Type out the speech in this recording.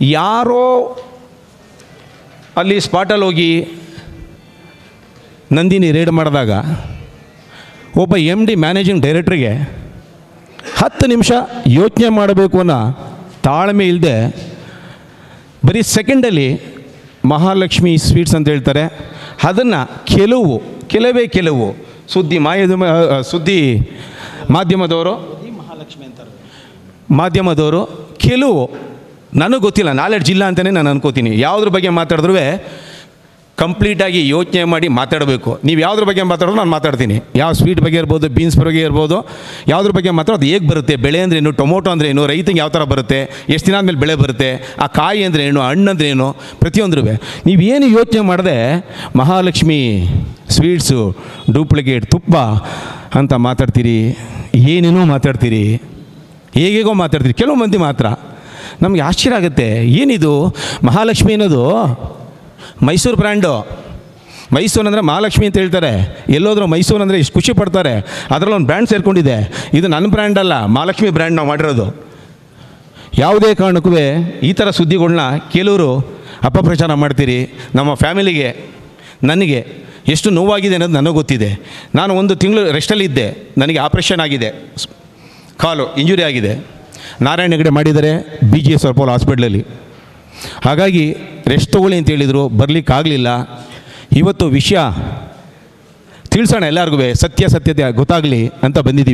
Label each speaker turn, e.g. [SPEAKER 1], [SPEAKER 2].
[SPEAKER 1] ಯಾರೋ ಅಲ್ಲಿ ಸ್ಪಾಟಲ್ಲಿ ಹೋಗಿ ನಂದಿನಿ ರೇಡ್ ಮಾಡಿದಾಗ ಒಬ್ಬ ಎಮ್ ಡಿ ಮ್ಯಾನೇಜಿಂಗ್ ಡೈರೆಕ್ಟ್ರಿಗೆ ಹತ್ತು ನಿಮಿಷ ಯೋಚನೆ ಮಾಡಬೇಕು ಅನ್ನೋ ತಾಳ್ಮೆ ಇಲ್ಲದೆ ಬರೀ ಸೆಕೆಂಡಲ್ಲಿ ಮಹಾಲಕ್ಷ್ಮಿ ಸ್ವೀಟ್ಸ್ ಅಂತ ಹೇಳ್ತಾರೆ ಅದನ್ನು ಕೆಲವು ಕೆಲವೇ ಕೆಲವು ಸುದ್ದಿ ಮಾಧ್ಯಮ ಸುದ್ದಿ ಮಾಧ್ಯಮದವರು ಮಾಧ್ಯಮದವರು ಕೆಲವು ನನಗೆ ಗೊತ್ತಿಲ್ಲ ನಾಲೆಡ್ಜ್ ಇಲ್ಲ ಅಂತಲೇ ನಾನು ಅನ್ಕೋತೀನಿ ಯಾವುದ್ರ ಬಗ್ಗೆ ಮಾತಾಡಿದ್ರೂ ಕಂಪ್ಲೀಟಾಗಿ ಯೋಚನೆ ಮಾಡಿ ಮಾತಾಡಬೇಕು ನೀವು ಯಾವುದ್ರ ಬಗ್ಗೆ ಮಾತಾಡೋದು ನಾನು ಮಾತಾಡ್ತೀನಿ ಯಾವ ಸ್ವೀಟ್ ಬಗ್ಗೆ ಇರ್ಬೋದು ಬೀನ್ಸ್ ಬಗ್ಗೆ ಇರ್ಬೋದು ಯಾವುದ್ರ ಬಗ್ಗೆ ಮಾತಾಡೋದು ಹೇಗೆ ಬರುತ್ತೆ ಬೆಳೆ ಅಂದ್ರೆ ಏನು ಟೊಮೊಟೊ ಅಂದ್ರೆ ಏನು ರೈತಂಗೆ ಯಾವ ಥರ ಬರುತ್ತೆ ಎಷ್ಟು ದಿನ ಆದಮೇಲೆ ಬೆಳೆ ಬರುತ್ತೆ ಆ ಕಾಯಿ ಅಂದ್ರೆ ಏನು ಹಣ್ಣು ಅಂದ್ರೆ ಏನು ಪ್ರತಿಯೊಂದ್ರೂ ನೀವೇನು ಯೋಚನೆ ಮಾಡದೆ ಮಹಾಲಕ್ಷ್ಮಿ ಸ್ವೀಟ್ಸು ಡೂಪ್ಲಿಕೇಟ್ ತುಪ್ಪ ಅಂತ ಮಾತಾಡ್ತೀರಿ ಏನೇನೋ ಮಾತಾಡ್ತೀರಿ ಹೇಗೇಗೋ ಮಾತಾಡ್ತೀರಿ ಕೆಲವು ಮಂದಿ ಮಾತ್ರ ನಮಗೆ ಆಶ್ಚರ್ಯ ಆಗುತ್ತೆ ಏನಿದು ಮಹಾಲಕ್ಷ್ಮಿ ಅನ್ನೋದು ಮೈಸೂರು ಬ್ರ್ಯಾಂಡು ಮೈಸೂರು ಅಂದರೆ ಮಹಾಲಕ್ಷ್ಮಿ ಅಂತ ಹೇಳ್ತಾರೆ ಎಲ್ಲೋದ್ರೂ ಮೈಸೂರು ಅಂದರೆ ಇಷ್ಟು ಖುಷಿ ಪಡ್ತಾರೆ ಅದರಲ್ಲಿ ಒಂದು ಬ್ರ್ಯಾಂಡ್ ಸೇರಿಕೊಂಡಿದೆ ಇದು ನನ್ನ ಬ್ರ್ಯಾಂಡ್ ಅಲ್ಲ ಮಹಾಲಕ್ಷ್ಮಿ ಬ್ರ್ಯಾಂಡ್ ನಾವು ಮಾಡಿರೋದು ಯಾವುದೇ ಕಾರಣಕ್ಕೂ ಈ ಥರ ಸುದ್ದಿಗಳನ್ನ ಕೆಲವರು ಅಪಪ್ರಚಾರ ಮಾಡ್ತೀರಿ ನಮ್ಮ ಫ್ಯಾಮಿಲಿಗೆ ನನಗೆ ಎಷ್ಟು ನೋವಾಗಿದೆ ಅನ್ನೋದು ನನಗೆ ಗೊತ್ತಿದೆ ನಾನು ಒಂದು ತಿಂಗಳು ರೆಸ್ಟಲ್ಲಿದ್ದೆ ನನಗೆ ಆಪ್ರೇಷನ್ ಆಗಿದೆ ಸ್- ಕಾಲು ಇಂಜುರಿ ಆಗಿದೆ ನಾರಾಯಣ ಹೆಗಡೆ ಮಾಡಿದ್ದಾರೆ ಬಿ ಜಿ ಎಸ್ ಅಪೋಲೋ ಹಾಸ್ಪಿಟ್ಲಲ್ಲಿ ಹಾಗಾಗಿ ರೆಸ್ಟ್ ತೊಗೊಳ್ಳಿ ಅಂತ ಹೇಳಿದರು ಬರಲಿಕ್ಕಾಗಲಿಲ್ಲ ಇವತ್ತು ವಿಷಯ ತಿಳಿಸೋಣ ಎಲ್ಲರಿಗೂ ಸತ್ಯಾಸತ್ಯತೆ ಗೊತ್ತಾಗಲಿ ಅಂತ ಬಂದಿದ್ದೀವಿ